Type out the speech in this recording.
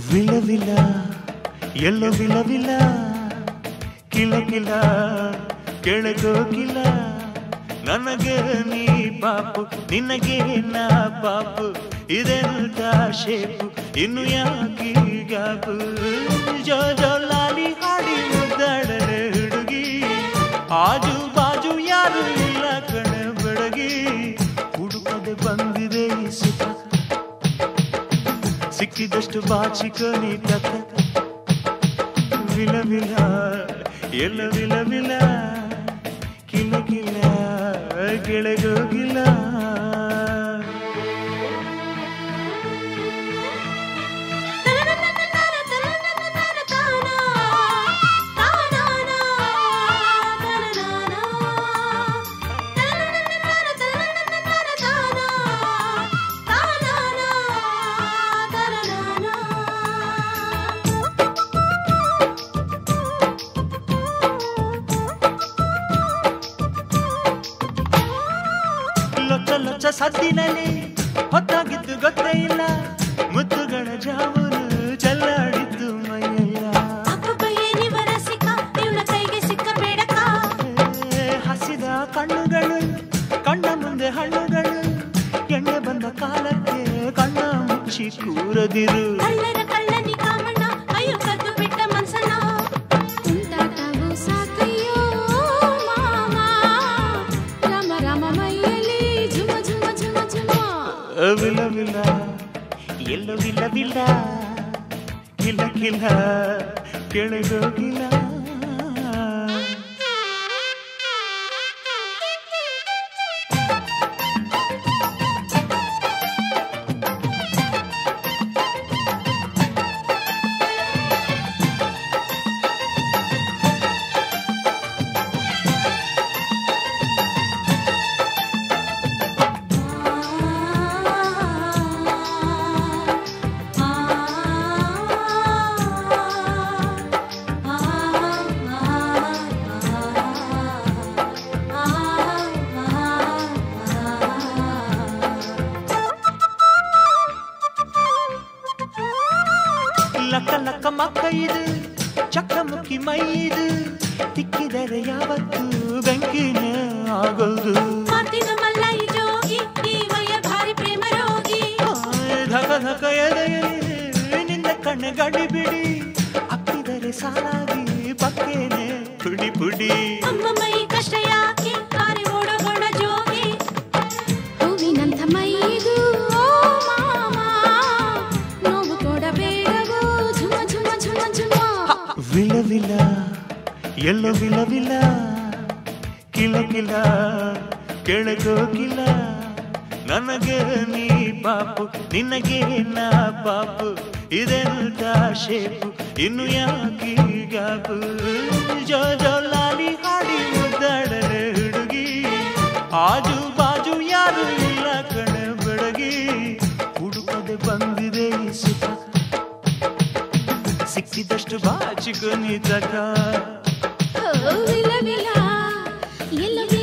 ವಿಲ ವಿಲ ಎಲ್ಲೋ ವಿಲ ವಿಲ ಕಿಲ ಕಿಲ ಕೆಳಗೋಗಿಲ್ಲ ನನಗೆ ನೀ ಪಾಪು ನಿನಗೆ ನಾ ಪಾಪು ಇದೆಂತ ಶೇಪು ಇನ್ನು ಯಾಕೆ ಗಾಪು ಜೋ ಜೋ ಲಾಲಿ ಹಾಡಿ ಮುದ್ದಾಡರೆ ಹುಡುಗಿ ಆಜು ಬಾಜು ಯಾರು ಇಲ್ಲ ಕಣ ಬೆಳಗಿ ಹುಡುಕದೆ ಬಂದಿದೆ ಈ ಸುಖ ಸಿಕ್ಕಿದಷ್ಟು ಬಾಚಿಕೋ ನೀ ತಕ್ಕ ವಿಲ ವಿಲ ಎಲ್ಲ ವಿಲ ವಿಲ ಕಿಲ ಕಿಲ ಕೆಳಗೋಗಿಲ್ಲ ಲೊಚ್ಚ ಲೊಚ್ಚ ಸದ್ದಿನಲ್ಲಿ ಹೊತ್ತಾಗಿದ್ದು ಗೊತ್ತೇ ಇಲ್ಲ ಮುತ್ತುಗಳ ಜಾಮೂನು ಚೆಲ್ಲಾಡಿದ್ದು ಮೈಯೆಲ್ಲ ಏ, ಹಸಿದ ಕಣ್ಣುಗಳು ಕಣ್ಣ ಮುಂದೆ ಹಣ್ಣುಗಳು ಎಣ್ಣೆ ಬಂದ ಕಾಲಕ್ಕೆ ಕಣ್ಣ ಮುಚ್ಚಿ ಕೂರದಿರು ಕಳ್ಳರ ಕಳ್ಳನಿ ಕಾಮಣ್ಣ ಅಯ್ಯೋ ಕದ್ದು ಬಿಟ್ಟ ಮನ್ಸಣ್ಣ ತುಂಟಾಟವು ಸಾಕಯ್ಯೋ ಮಾಮ ರಾಮ ರಾಮ ಮೈಯಲ್ಲಿ ಝುಮ ಝುಮ ಝುಮ ಝುಮ ವಿಲ ವಿಲ ಎಲ್ಲೋ ವಿಲ ವಿಲ ಕಿಲ ಕಿಲ ಕೆಳಗೋಗಿಲ್ಲ ಲಕ್ಕ ಲಕ್ಕ ಮಕ್ಕ ಇದು ಚಕ್ಕಮುಖಿ ಮೈ ಇದು ತಿಕ್ಕಿದರೆ ಯಾವತ್ತು ಬೆಂಕಿನೇ ಆಗೋದು ಮಾತಿನ ಮಲ್ಲೈ ಜೋಗಿ ಈ ವಯ ಭಾರಿ ಪ್ರೇಮ ರೋಗಿ ಆಯ್ ಧಕ ಧಕ ಎದೆಯಲ್ಲಿ ನಿನ್ನ ಕಣ್ಣು ಗಡಿ ಬಿಡಿ ಅಪ್ಪಿದರೆ ಸಾಲಾಗಿ ಪಕ್ಕೇನೆ ಪುಡಿ ಪುಡಿ ಅಮ್ಮ ಮೈ ಕಷ್ಟ ಯಾಕೆ ಕಾರಿ ಓಡೋಗೋಣ ಜೋಗಿ ಹೂವಿನಂಥ ಮೈದು ಓ ಮಾಮ ನೋವು ಕೊಡಬೇಡವೋ ಝುಮ ಝುಮ ಝುಮ ಝುಮ ವಿಲ ವಿಲ ಎಲ್ಲೋ ವಿಲ ವಿಲ ಕಿಲ ಕಿಲ ಕೆಳಗೋಗಿಲ್ಲ ನನಗೆ ನೀ ಪಾಪು ನಿನಗೆ ನಾ ಪಾಪು ಇದೆಂತ ಶೇಪು ಇನ್ನು ಯಾಕೆ ಗಾಪು ಜೋ ಜೋ ಲಾಲಿ ಹಾಡಿ ಮುದ್ದಾಡರೆ ಹುಡುಗಿ ಆಜು ಬಾಜು ಯಾರು ಇಲ್ಲ ಕಣ ಬೆಳಗಿ ಹುಡುಕದೆ ಬಂದಿದೆ ಈ ಸುಖ ಸಿಕ್ಕಿದಷ್ಟು ಬಾಚಿಕೊ ನೀ ತಕ ಓ ವಿಲ ವಿಲ ಎಲ್ಲ ವಿಲ